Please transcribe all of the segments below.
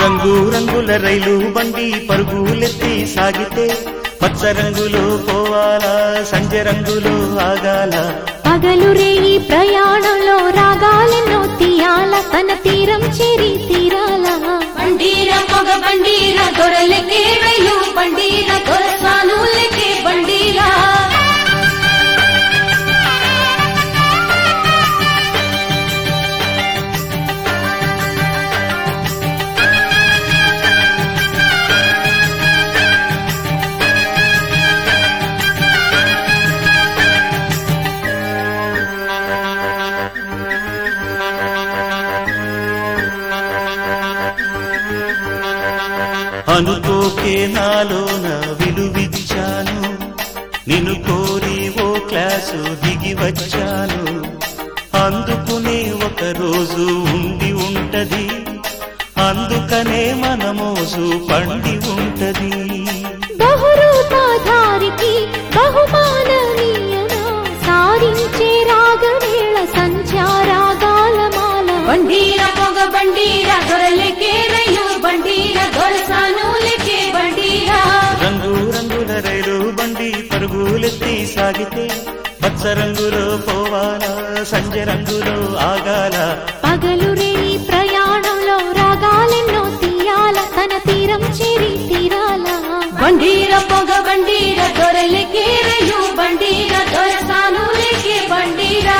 రంగు రంగుల రైలు బండి పరుగులెత్తి సాగితే పచ్చ రంగులో పోవాలా సంజ రంగులో ఆగాల పగలు రేయి ప్రయాణంలో రాగాలెన్నో తీయాల తన తీరం చేరి తీరాల బండీర పొగ బండీర దొరలకే రైలు బండీర దొరసానులకే బండీరా అనుకోకే నాలోన విలువిచ్చాను నిన్ను కోరి ఓ క్లాసు దిగి వచ్చాను అందుకునే ఒక రోజు ఉండి ఉంటది అందుకనే మన మోజు పండి ఉంటది బహురూపాధారికి బహుమాననీయనా సారించే రాగవేళ సంచారాగాల మాల బండీర పొగ బండీర దొరలకే రైలు బండీర దొరసానులకే బండీరా రంగు రంగుల రైలు బండి పరుగులెత్తి సాగితే పచ్చ రంగులో పోవాలా సంజ రంగులో ఆగాల పగలు రేయి ప్రయాణంలో రాగాలెన్నో తీయాల తన తీరం చేరి తీరాల బండీర పొగ బండీర దొరలకే రైలు బండీర దొరసానులకే బండీరా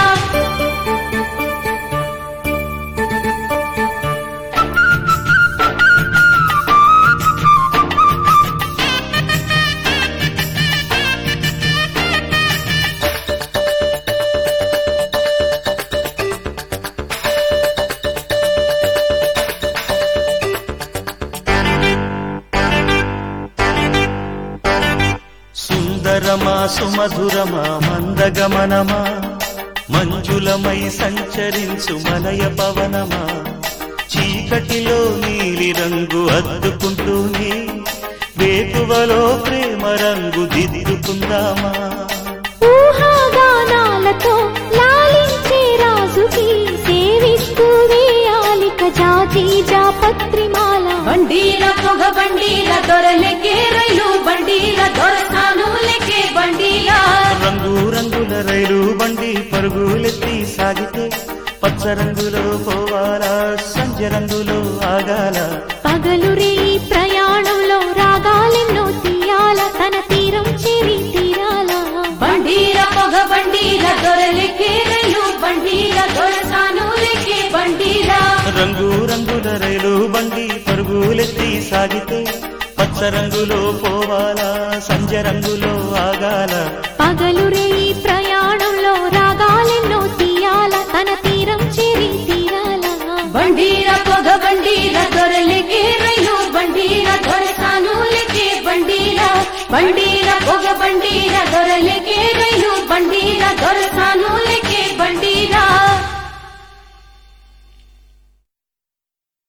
సుందరమా సుమధురమా మందగమనమా మంజులమై సంచరించు మలయ పవనమా చీకటిలో నీలి రంగు అద్దుకుంటూనే వేకువలో ప్రేమ రంగు దిద్దుకుందామా ఊహాగానాలతో లాలించే రాజుకి సేవిస్తూ వేయాలిక జాతి జాపత్రిమాల బండీర పొగ బండీర దొరలకే రైలు బండీర దొరసానులకే బండీరా రంగు రంగుల రైలు బండి పరుగులెత్తి సాగితే పచ్చ రంగులో పోవాలా సంజ రంగులో ఆగాల పగలు రేయి ప్రయాణంలో రాగాలెన్నో తీయాల తన తీరం చేరి తీరాల బండీర పొగ బండీర దొరలకే రైలు బండీర దొరసానులకే బండీరా రంగు రంగుల రైలు బండి పరుగులెత్తి సాగితే పచ్చ రంగులో పోవాలా సంజ రంగులో ఆగాల పగలు రేయి ప్రయాణంలో రాగాలెన్నో తీయాల తన తీరం చేరి తీరాల బండీర పొగ బండీర దొరలకే రైలు బండీర దొరసానులకే బండీరా బండి